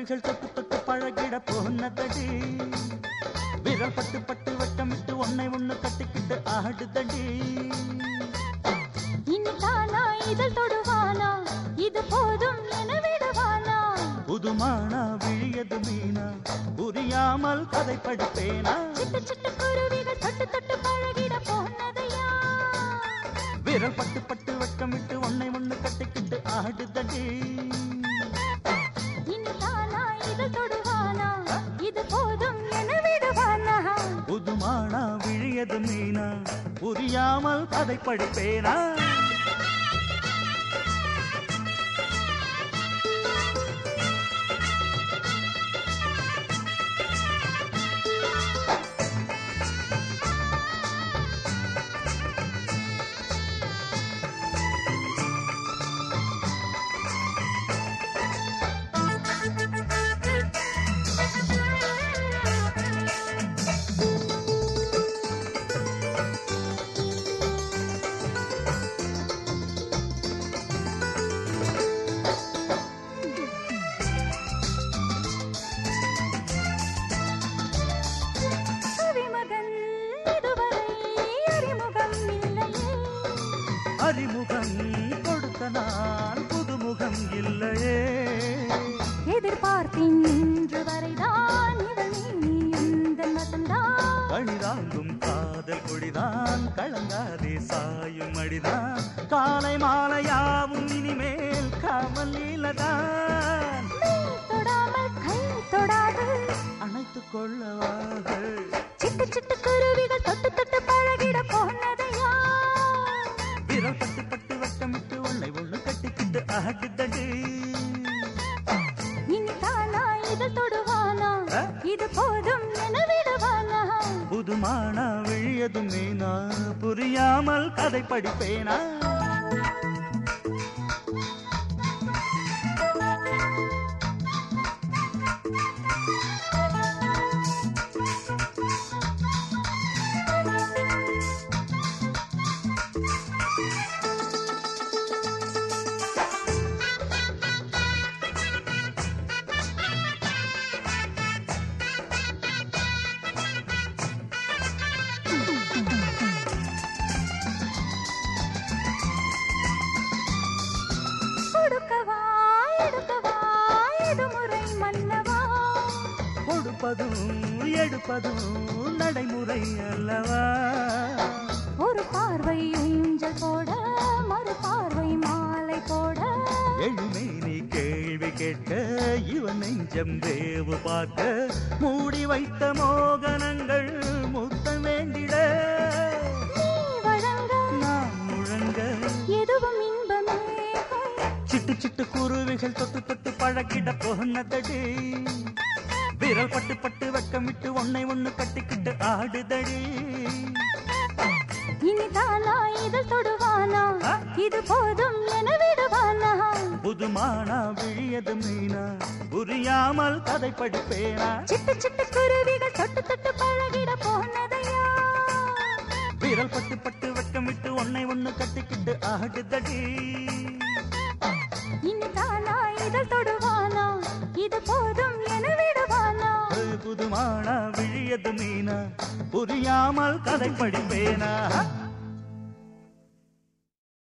குருவிகள் தொட்டு தொட்டு பழகிட போனதடி விரல் பட்டு பட்டு வட்டமிட்டு ஒன்னை ஒண்ணு கட்டிக்கிட்டு ஆடுதடி இன்னிதானா இதழ் தொடுவானா இது போதும் என விடுவானா புதுமானா விழியது மீனா புரியாமல் கதை படிப்பேனா சிட்டு சிட்டு குருவிகள் தொட்டு தொட்டு பழகிட போனதையா விரல் பட்டு பட்டு வட்டமிட்டு ஒன்னை ஒண்ணு கட்டிக்கிட்டு ஆடுதடி இன்னிதானா இதழ் தொடுவானா இது போதும் என விடுவானா புதுமானா விழியது மீனா புரியாமல் கதை படிப்பேனா கவிமகன் இதுவரை அறிமுகம் இல்லையே அறிமுகம் கொடுத்த நான் புதுமுகம் இல்லையே எதிர்பார்த்தேன் இன்று வரைதான் இவள் நீ எந்த வசந்தான் கணிதாங்கும் காதல் கொடிதான் கலங்காதே சாயும் அடிதான் காலை மாலையாவும் இனிமேல் காமல் நீலதான் நீ தொடாமல் கை தொடாது அணைத்துக் கொள்ளவார்கள் சிட்டு சிட்டு குருவிகள் தொட்டு தொட்டு பழகிட போனதையா விரல் பட்டு பட்டு வட்டமிட்டு உன்னை ஒண்ணு கட்டிக்கிட்டு ஆடுதடி இனி தானா இது தொடுவானா ஆ? இது போதும் என விடுவானா புதுமானா விழியது மீனா புரியாமல் கதை படிப்பேனா கொடுக்கவா எடுக்கவா இது முறை மன்னவா கொடுப்பதும் எடுப்பதும் நடைமுறை அல்லவா ஒரு பார்வை ஊஞ்சல் போட மறு பார்வை மாலை போட எழுமே நீ கேள்வி கேட்க இவன் நெஞ்சம் தேவு பார்க்க மூடி வைத்த மோகனங்கள் முத்தம் வேண்டிட நீ வழங்க நான் முழங்க எதுவும் இன்பமே சிட்டு சிட்டு குருவிகள் தொட்டு தொட்டு பழகிட போனதடி விரல் பட்டு பட்டு வெக்கமிட்டு ஒன்னை ஒண்ணு கட்டிக்கிட்டு ஆடுதடி இனி தானா இதழ் தொடுவானா ஆ? இது போதும் என விடுவானா புதுமானா விழியது மீனா புரியாமல் கதை படிப்பேனா சிட்டு சிட்டு குருவிகள் தொட்டு தொட்டு பழகிட போனதையா விரல் பட்டு பட்டு வெக்கமிட்டு ஒன்னை ஒண்ணு கட்டிக்கிட்டு ஆடுதடி இனி தானா இதழ் தொடுவானா இது போதும் என விடுவானா புதுமானா விழியது மீனா புரியாமல் கதை படிப்பேனா